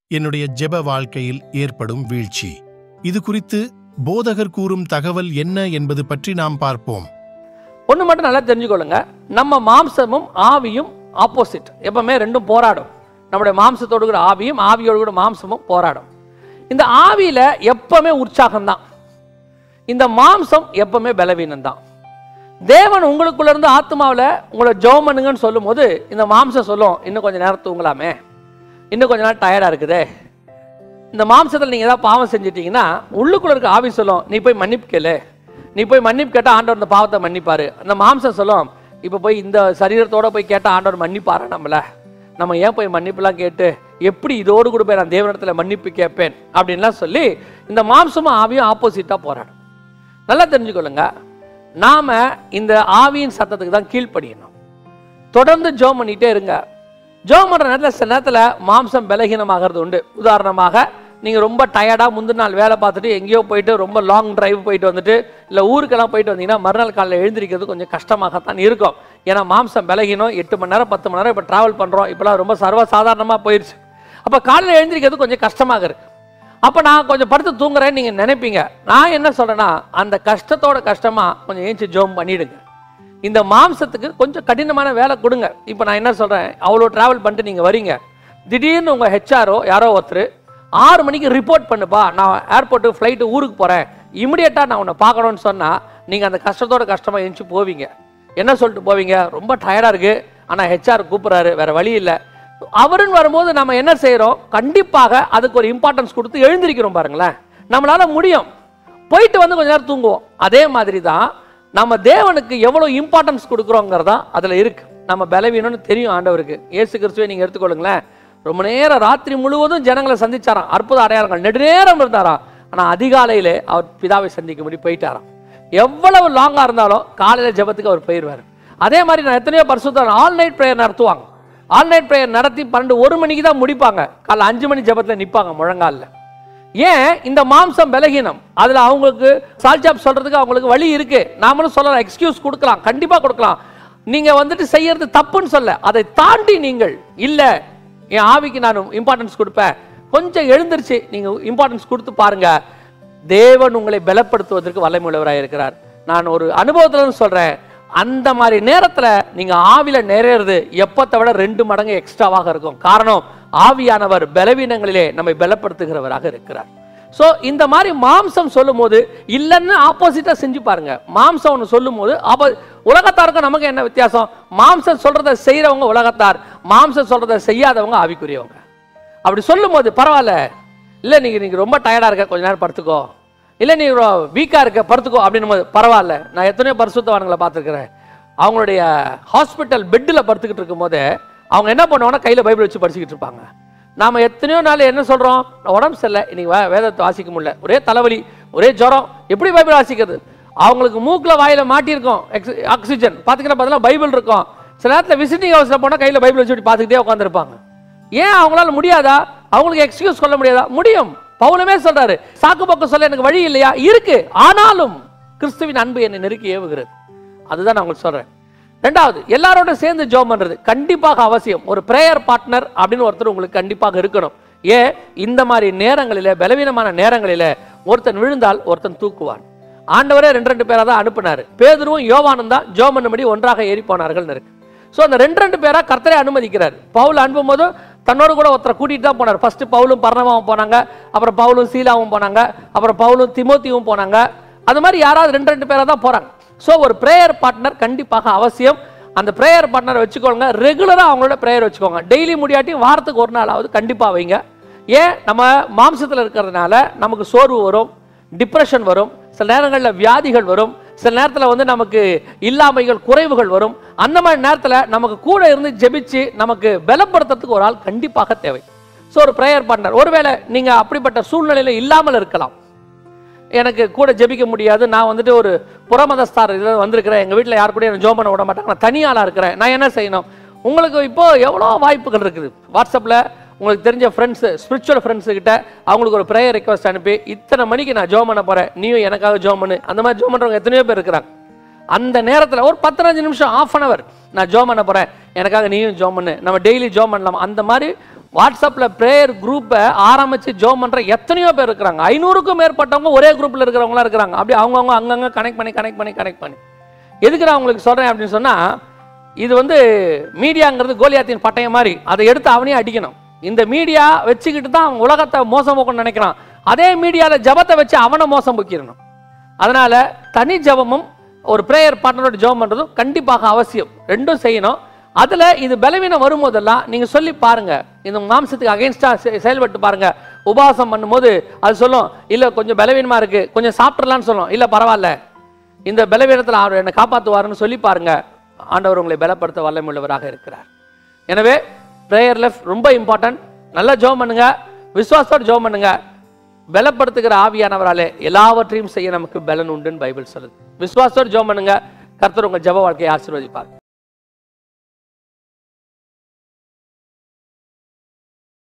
என்னுடைய ஜெப வாழ்க்கையில் ஏற்படும் வீழ்ச்சி இது குறித்து போதகர் கூறும் தகவல் என்ன என்பது பற்றி நாம் பார்ப்போம் ஒன்று மட்டும் நல்லா தெரிஞ்சுக்கொள்ளுங்க நம்ம மாம்சமும் ஆவியும் ஆப்போசிட் எப்பவுமே ரெண்டும் போராடும் நம்முடைய மாம்சத்தோடு கூட ஆவியும் ஆவியோடு கூட மாம்சமும் போராடும் இந்த ஆவியில எப்பவுமே உற்சாகம்தான் இந்த மாம்சம் எப்பவுமே பலவீனம் தான் தேவன் உங்களுக்குள்ள இருந்து ஆத்மாவில் உங்களை ஜெபம் பண்ணுங்கன்னு சொல்லும்போது இந்த மாம்சம் சொல்லும் இன்னும் கொஞ்சம் நேரம் தூங்கலாமே இன்னும் கொஞ்ச நேரம் டயர்டாக இருக்குதே இந்த மாம்சத்தில் நீங்கள் ஏதாவது பாவம் செஞ்சிட்டீங்கன்னா உள்ளுக்குள்ள இருக்க ஆவி சொல்லும் நீ போய் மன்னிப்பு கேளு நீ போய் மன்னிப்பு கேட்டால் ஆண்டவர் இந்த பாவத்தை மன்னிப்பாரு அந்த மாம்சம் சொல்லும் இப்போ போய் இந்த சரீரத்தோட போய் கேட்டால் ஆண்டவர் மன்னிப்பாரா நம்மள நம்ம ஏன் போய் மன்னிப்புலாம் கேட்டு எப்படி இதோடு கூட போய் நான் தேவனிடத்தில் மன்னிப்பு கேட்பேன் அப்படின்லாம் சொல்லி இந்த மாம்சமும் ஆவியும் ஆப்போசிட்டாக போராடும் நல்லா தெரிஞ்சுக்கொள்ளுங்க நாம இந்த ஆவியின் சத்தத்துக்கு தான் கீழ்ப்படியணும் தொடர்ந்து ஜோம் பண்ணிட்டே இருங்க ஜோம் பண்ணுற நேரத்தில் சில நேரத்தில் மாம்சம் பலகீனமாகிறது உண்டு உதாரணமாக நீங்கள் ரொம்ப டயர்டாக முந்தின நாள் வேலை பார்த்துட்டு எங்கேயோ போயிட்டு ரொம்ப லாங் டிரைவ் போயிட்டு வந்துட்டு இல்லை ஊருக்கெல்லாம் போயிட்டு வந்தீங்கன்னா மறுநாள் காலையில் எழுந்திரிக்கிறது கொஞ்சம் கஷ்டமாகத்தான் இருக்கும் ஏன்னா மாம்சம் பலகீனம் எட்டு மணி நேரம் பத்து மணி நேரம் இப்போ ட்ராவல் பண்ணுறோம் இப்போலாம் ரொம்ப சர்வசாதாரணமாக போயிடுச்சு அப்போ காலையில் எழுந்திரிக்கிறது கொஞ்சம் கஷ்டமாக இருக்கு அப்போ நான் கொஞ்சம் படுத்து தூங்குறேன்னு நீங்கள் நினைப்பீங்க நான் என்ன சொல்கிறேன்னா அந்த கஷ்டத்தோட கஷ்டமாக கொஞ்சம் ஏஞ்சி ஜோம் பண்ணிடுங்க இந்த மாம்சத்துக்கு கொஞ்சம் கடினமான வேலை கொடுங்க இப்போ நான் என்ன சொல்கிறேன் அவ்வளோ ட்ராவல் பண்ணிட்டு நீங்கள் வரீங்க திடீர்னு உங்கள் ஹெச்ஆரோ யாரோ ஒருத்தர் ஆறு மணிக்கு ரிப்போர்ட் பண்ணுப்பா நான் ஏர்போர்ட்டு ஃப்ளைட்டு ஊருக்கு போகிறேன் இமிடியேட்டாக நான் உன்னை பார்க்கணும்னு சொன்னால் நீங்கள் அந்த கஷ்டத்தோட கஷ்டமாக எழுந்துச்சு போவீங்க என்ன சொல்லிட்டு போவீங்க ரொம்ப டயர்டாக இருக்குது ஆனால் ஹெச்ஆர் கூப்பிட்றாரு வேறு வழி இல்லை அவருன்னு வரும்போது நம்ம என்ன செய்கிறோம் கண்டிப்பாக அதுக்கு ஒரு இம்பார்ட்டன்ஸ் கொடுத்து எழுந்திருக்கிறோம் பாருங்களேன் நம்மளால முடியும் போயிட்டு வந்து கொஞ்ச நேரம் தூங்குவோம் அதே மாதிரி தான் நம்ம தேவனுக்கு எவ்வளோ இம்பார்ட்டன்ஸ் கொடுக்குறோங்கிறதா அதில் இருக்கு நம்ம பலவீனம்னு தெரியும் ஆண்டவருக்கு இயேசு கிறிஸ்துவை நீங்கள் எடுத்துக்கொள்ளுங்களேன் ரொம்ப நேரம் ராத்திரி முழுவதும் ஜனங்களை சந்திச்சாராம் அற்புத அடையாளங்கள் நெடுநேரம் இருந்தாராம் ஆனால் அதிகாலையிலே அவர் பிதாவை சந்திக்கும்படி போயிட்டாராம் எவ்வளவு லாங்காக இருந்தாலும் காலையில் ஜெபத்துக்கு அவர் போயிடுவார் அதே மாதிரி நான் எத்தனையோ பரிசுத்தம் ஆல் நைட் ப்ரேயர் நடத்துவாங்க ஆல் நைட் ப்ரேயர் நடத்தி பன்னெண்டு ஒரு மணிக்கு தான் முடிப்பாங்க காலைல அஞ்சு மணி ஜெபத்தில் நிற்பாங்க முழங்காலில் ஏன் இந்த மாம்சம் பலகீனம் அதுல அவங்களுக்கு சால்ஜாப் சொல்றதுக்கு அவங்களுக்கு வழி இருக்கு நாமளும் சொல்லலாம் எக்ஸ்கியூஸ் கொடுக்கலாம் கண்டிப்பா கொடுக்கலாம் நீங்க வந்துட்டு செய்யறது தப்புன்னு சொல்ல அதை தாண்டி நீங்கள் இல்ல என் ஆவிக்கு நான் இம்பார்ட்டன்ஸ் கொடுப்பேன் கொஞ்சம் எழுந்திருச்சு நீங்க இம்பார்ட்டன்ஸ் கொடுத்து பாருங்க தேவன் உங்களை பலப்படுத்துவதற்கு வல்லமையுள்ளவராக இருக்கிறார் நான் ஒரு அனுபவத்துல இருந்து சொல்றேன் அந்த மாதிரி நேரத்துல நீங்க ஆவில நிறையிறது எப்பத்தை விட ரெண்டு மடங்கு எக்ஸ்ட்ராவாக இருக்கும் காரணம் ஆவியானவர் பலவீனங்களிலே நம்மை பலப்படுத்துகிறவராக இருக்கிறார் சோ இந்த மாதிரி மாம்சம் சொல்லும்போது இல்லைன்னு ஆப்போசிட்டா செஞ்சு பாருங்க மாம்சம் ஒன்று சொல்லும்போது அப்ப உலகத்தாருக்கும் நமக்கு என்ன வித்தியாசம் மாம்சம் சொல்றதை செய்யறவங்க உலகத்தார் மாம்சம் சொல்றதை செய்யாதவங்க ஆவிக்குரியவங்க அப்படி சொல்லும்போது பரவாயில்ல இல்லை நீங்க நீங்க ரொம்ப டயர்டா இருக்க கொஞ்ச நேரம் படுத்துக்கோ இல்லை நீ வீக்காக இருக்க படுத்துக்கோ அப்படின்னும் போது பரவாயில்ல நான் எத்தனையோ பரிசுத்தவான்களை பார்த்துருக்கிறேன் அவங்களுடைய ஹாஸ்பிட்டல் பெட்டில் படுத்துக்கிட்டு இருக்கும்போது அவங்க என்ன பண்ணுவாங்கன்னா கையில் பைபிள் வச்சு படிச்சுக்கிட்டு இருப்பாங்க நாம எத்தனையோ நாள் என்ன சொல்கிறோம் உடம்பு சரியில்லை இன்னைக்கு வே- வேதத்தை வாசிக்க முடியல ஒரே தலைவலி ஒரே ஜுரம் எப்படி பைபிள் வாசிக்கிறது அவங்களுக்கு மூக்கில் வாயில மாட்டியிருக்கோம் எக்ஸ் ஆக்சிஜன் பார்த்தீங்கன்னா பார்த்தீங்கன்னா பைபிள் இருக்கும் சில நேரத்தில் விசிட்டிங் ஹவுஸில் போனால் கையில் பைபிள் வச்சு பார்த்துக்கிட்டே உட்காந்துருப்பாங்க ஏன் அவங்களால முடியாதா அவங்களுக்கு எக்ஸ்கியூஸ் சொல்ல முடியாதா முடியும் பவுலமே சொல்றாரு சாக்கு போக்கு சொல்ல எனக்கு வழி இல்லையா இருக்கு ஆனாலும் கிறிஸ்துவின் அன்பு என்னை நெருக்கி ஏவுகிறது அதுதான் நான் உங்களுக்கு சொல்றேன் ரெண்டாவது எல்லாரோட சேர்ந்து ஜோம் பண்றது கண்டிப்பாக அவசியம் ஒரு பிரேயர் பார்ட்னர் அப்படின்னு ஒருத்தர் உங்களுக்கு கண்டிப்பாக இருக்கணும் ஏன் இந்த மாதிரி நேரங்களில பலவீனமான நேரங்களில ஒருத்தன் விழுந்தால் ஒருத்தன் தூக்குவான் ஆண்டவரே ரெண்டு ரெண்டு பேரா தான் அனுப்புனாரு பேதுருவும் யோவானும் தான் ஜோம் பண்ணும்படி ஒன்றாக ஏறி போனார்கள் இருக்கு ஸோ அந்த ரெண்டு ரெண்டு பேரா கர்த்தரை அனுமதிக்கிறார் பவுல் அனுப்பும்போது தன்னோடு கூட ஒருத்தரை கூட்டிட்டு தான் போனார் ஃபர்ஸ்ட் பவுலும் பர்ணவாவும் போனாங்க அப்புறம் பவுலும் சீலாவும் போனாங்க அப்புறம் பவுலும் திமோத்தியும் போனாங்க அது மாதிரி யாராவது ரெண்டு ரெண்டு பேரா தான் போறாங்க ஸோ ஒரு பிரேயர் பார்ட்னர் கண்டிப்பாக அவசியம் அந்த பிரேயர் பார்ட்னர் வச்சுக்கோங்க ரெகுலராக அவங்களோட பிரேயர் வச்சுக்கோங்க டெய்லி முடியாட்டி வாரத்துக்கு ஒரு நாளாவது கண்டிப்பாக வைங்க ஏன் நம்ம மாம்சத்தில் இருக்கிறதுனால நமக்கு சோர்வு வரும் டிப்ரெஷன் வரும் சில நேரங்களில் வியாதிகள் வரும் சில நேரத்தில் வந்து நமக்கு இல்லாமைகள் குறைவுகள் வரும் அந்த மாதிரி நேரத்தில் நமக்கு கூட இருந்து ஜெபிச்சு நமக்கு பலப்படுத்துறதுக்கு ஒரு ஆள் கண்டிப்பாக தேவை ஸோ ஒரு ப்ரேயர் பார்ட்னர் ஒருவேளை நீங்கள் அப்படிப்பட்ட சூழ்நிலையில் இல்லாமல் இருக்கலாம் எனக்கு கூட ஜெபிக்க முடியாது நான் வந்துட்டு ஒரு புறமதஸ்தார் இதில் வந்திருக்கிறேன் எங்கள் வீட்டில் யார் கூட எனக்கு ஜோம் பண்ண விட மாட்டாங்க நான் தனியாளாக இருக்கிறேன் நான் என்ன செய்யணும் உங்களுக்கு இப்போ எவ்வளோ வாய்ப்புகள் இருக்குது வாட்ஸ்அப்பில் உங்களுக்கு தெரிஞ்ச ஃப்ரெண்ட்ஸு ஸ்பிரிச்சுவல் ஃப்ரெண்ட்ஸு கிட்ட அவங்களுக்கு ஒரு ப்ரேயர் ரெக்வஸ்ட் அனுப்பி இத்தனை மணிக்கு நான் ஜோம் பண்ண போகிறேன் நீயும் எனக்காக ஜோம் பண்ணு அந்த மாதிரி ஜோம் பண்ணுறவங்க எத்தனையோ பேர் இருக்கிறாங்க அந்த நேரத்தில் ஒரு பதினஞ்சு நிமிஷம் ஆஃப் அன் அவர் நான் ஜோம் பண்ண போகிறேன் எனக்காக நீயும் ஜோம் பண்ணு நம்ம டெய்லி ஜோம் பண்ணலாம் அந்த மாதிரி வாட்ஸ்அப்ல ப்ரேயர் குரூப்பை ஆரம்பிச்சு ஜோம் பண்ற எத்தனையோ பேர் இருக்கிறாங்க ஐநூறுக்கும் மேற்பட்டவங்க ஒரே குரூப்ல இருக்கிறவங்களா இருக்கிறாங்க அப்படி அவங்கவுங்க அங்கங்க கனெக்ட் பண்ணி கனெக்ட் பண்ணி கனெக்ட் பண்ணி எதுக்கு நான் உங்களுக்கு சொல்றேன் அப்படின்னு சொன்னா இது வந்து மீடியாங்கிறது கோலியாத்தின் பட்டயம் மாதிரி அதை எடுத்து அவனே அடிக்கணும் இந்த மீடியா வச்சுக்கிட்டு தான் அவன் உலகத்தை மோசம் போக்கணும்னு நினைக்கிறான் அதே மீடியாவில் ஜபத்தை வச்சு அவனை மோசம் போக்கிடணும் அதனால தனி ஜபமும் ஒரு பிரேயர் பார்ட்னரோட ஜெபம் பண்ணுறதும் கண்டிப்பாக அவசியம் ரெண்டும் செய்யணும் அதில் இது பலவீனம் வரும்போதெல்லாம் நீங்கள் சொல்லி பாருங்க இந்த மாம்சத்துக்கு அகைன்ஸ்டாக செயல்பட்டு பாருங்க உபவாசம் பண்ணும்போது அது சொல்லும் இல்லை கொஞ்சம் பலவீனமாக இருக்கு கொஞ்சம் சாப்பிட்றலான்னு சொல்லும் இல்லை பரவாயில்ல இந்த பலவீனத்தில் அவர் என்னை காப்பாற்றுவாருன்னு சொல்லி பாருங்க ஆண்டவர் உங்களை பலப்படுத்த வல்லமையுள்ளவராக இருக்கிறார் எனவே ப்ரேயர் லெஃப்ட் ரொம்ப இம்பார்ட்டன்ட் நல்லா ஜெபம் பண்ணுங்க விசுவாசத்தோடு ஜெபம் பண்ணுங்க பலப்படுத்துகிற ஆவியானவராலே எல்லாவற்றையும் செய்ய நமக்கு பலன் உண்டுன்னு பைபிள் சொல்லுது விசுவாசத்தோடு ஜெபம் பண்ணுங்க கர்த்தர் உங்க ஜெப வாழ்க்கையை ஆசீர்வதிப்பார்